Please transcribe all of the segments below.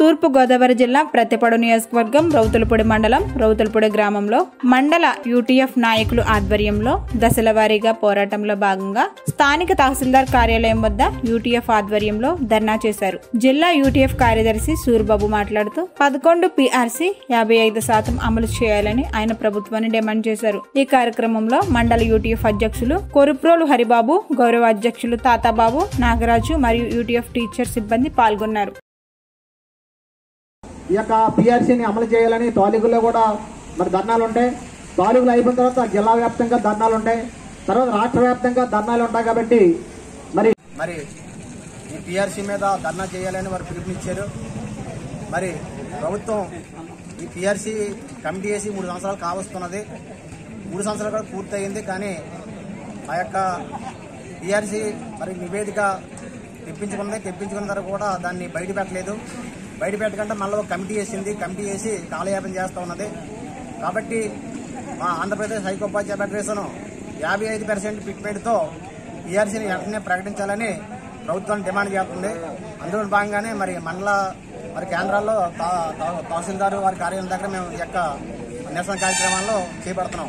తూర్పు గోదావరి జిల్లా ప్రతిపడు నియోజకవర్గం రౌతులపూడి మండలం రౌతులపూడి గ్రామంలో మండల యూటీఎఫ్ నాయకులు ఆధ్వర్యంలో దశల వారీగా పోరాటంలో భాగంగా స్థానిక తహసీల్దార్ కార్యాలయం వద్ద యూటీఎఫ్ ఆధ్వర్యంలో ధర్నా చేశారు జిల్లా యూటీఎఫ్ కార్యదర్శి సూరిబాబు మాట్లాడుతూ పదకొండు పిఆర్సీ యాభై ఐదు శాతం అమలు చేయాలని ఆయన ప్రభుత్వాన్ని డిమాండ్ చేశారు ఈ కార్యక్రమంలో మండల యూటీఎఫ్ అధ్యక్షులు కొరుప్రోలు హరిబాబు గౌరవ అధ్యక్షులు తాతాబాబు నాగరాజు మరియు యూటీఎఫ్ టీచర్ సిబ్బంది పాల్గొన్నారు ఈ యొక్క పిఆర్సీని అమలు చేయాలని తాలూకులో కూడా మరి ధర్నాలు ఉంటాయి తాలూకులు అయిపోయిన తర్వాత జిల్లా వ్యాప్తంగా ధర్నాలు ఉంటాయి తర్వాత రాష్ట్ర వ్యాప్తంగా ధర్నాలు ఉంటాయి కాబట్టి మరి మరి ఈ పిఆర్సీ మీద ధర్నా చేయాలని వారు పిలుపునిచ్చారు మరి ప్రభుత్వం ఈ పిఆర్సీ కమిటీ వేసి మూడు సంవత్సరాలు కావస్తున్నది మూడు సంవత్సరాలు కూడా పూర్తయింది కానీ ఆ యొక్క పిఆర్సీ మరి నివేదిక తెప్పించుకున్నది తెప్పించుకున్న తర్వాత కూడా దాన్ని బయట పెట్టలేదు బయట పెట్టకుండా మళ్ళీ ఒక కమిటీ వేసింది కమిటీ వేసి కాలయాపన చేస్తూ ఉన్నది కాబట్టి మా ఆంధ్రప్రదేశ్ హైకోపాధ్యాయ ఫెడరేషన్ యాభై ఐదు పర్సెంట్ ఫిట్మెంట్తో పిఆర్సీని వెంటనే ప్రకటించాలని ప్రభుత్వాన్ని డిమాండ్ చేస్తుంది అందులో భాగంగానే మరి మండల మరి కేంద్రాల్లో తా- తా- తహసీల్దారు వారి కార్యాలయం దగ్గర మేము ఈ యొక్క నిరసన కార్యక్రమాల్లో చేపడుతున్నాం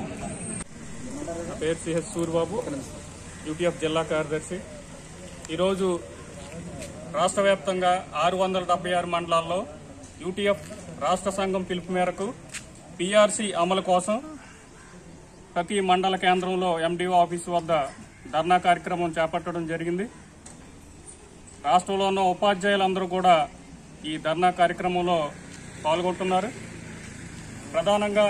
నా పేరు సిహెచ్ సూరిబాబు యూటీఎఫ్ జిల్లా కార్యదర్శి ఈరోజు రాష్ట్ర వ్యాప్తంగా ఆరు వందల డెబ్బై ఆరు మండలాల్లో యూటీఎఫ్ రాష్ట్ర సంఘం పిలుపు మేరకు పీఆర్సీ అమలు కోసం ప్రతి మండల కేంద్రంలో ఎండిఓ ఆఫీసు వద్ద ధర్నా కార్యక్రమం చేపట్టడం జరిగింది రాష్ట్రంలో ఉన్న ఉపాధ్యాయులందరూ కూడా ఈ ధర్నా కార్యక్రమంలో పాల్గొంటున్నారు ప్రధానంగా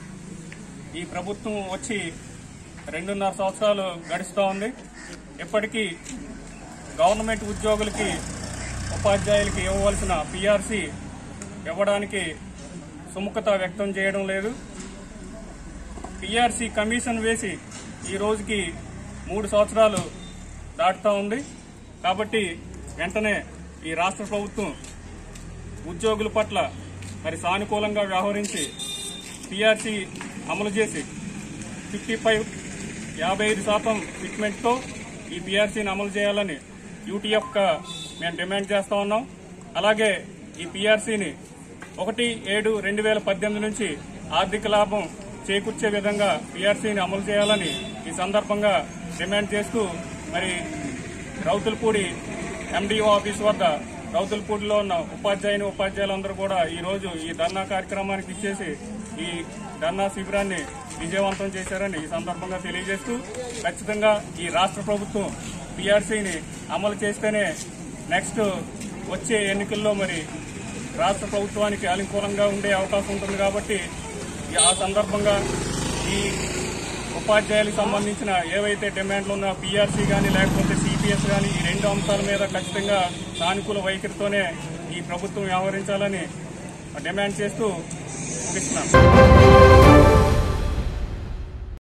ఈ ప్రభుత్వం వచ్చి రెండున్నర సంవత్సరాలు గడుస్తూ ఉంది ఇప్పటికీ గవర్నమెంట్ ఉద్యోగులకి ఉపాధ్యాయులకి ఇవ్వవలసిన పిఆర్సీ ఇవ్వడానికి సుముఖత వ్యక్తం చేయడం లేదు పిఆర్సీ కమిషన్ వేసి ఈ రోజుకి మూడు సంవత్సరాలు దాటుతూ ఉంది కాబట్టి వెంటనే ఈ రాష్ట్ర ప్రభుత్వం ఉద్యోగుల పట్ల మరి సానుకూలంగా వ్యవహరించి పిఆర్సీ అమలు చేసి ఫిఫ్టీ ఫైవ్ యాభై ఐదు శాతం ఫిట్మెంట్తో ఈ పిఆర్సీని అమలు చేయాలని యూటీఎఫ్గా మేము డిమాండ్ చేస్తా ఉన్నాం అలాగే ఈ పిఆర్సీని ఒకటి ఏడు రెండు వేల పద్దెనిమిది నుంచి ఆర్థిక లాభం చేకూర్చే విధంగా పిఆర్సీని అమలు చేయాలని ఈ సందర్భంగా డిమాండ్ చేస్తూ మరి రౌతులపూడి ఎండిఓ ఆఫీస్ వద్ద రౌతులపూడిలో ఉన్న ఉపాధ్యాయుని ఉపాధ్యాయులందరూ కూడా ఈ రోజు ఈ ధర్నా కార్యక్రమానికి ఇచ్చేసి ఈ ధర్నా శిబిరాన్ని విజయవంతం చేశారని ఈ సందర్భంగా తెలియజేస్తూ ఖచ్చితంగా ఈ రాష్ట్ర ప్రభుత్వం పిఆర్సీని అమలు చేస్తేనే నెక్స్ట్ వచ్చే ఎన్నికల్లో మరి రాష్ట్ర ప్రభుత్వానికి అనుకూలంగా ఉండే అవకాశం ఉంటుంది కాబట్టి ఈ- ఆ సందర్భంగా ఈ ఉపాధ్యాయులకు సంబంధించిన ఏవైతే డిమాండ్లు ఉన్న పీఆర్సీ కానీ లేకపోతే సిపిఎస్ కానీ ఈ రెండు అంశాల మీద ఖచ్చితంగా సానుకూల వైఖరితోనే ఈ ప్రభుత్వం వ్యవహరించాలని డిమాండ్ చేస్తూ ముగిస్తున్నాను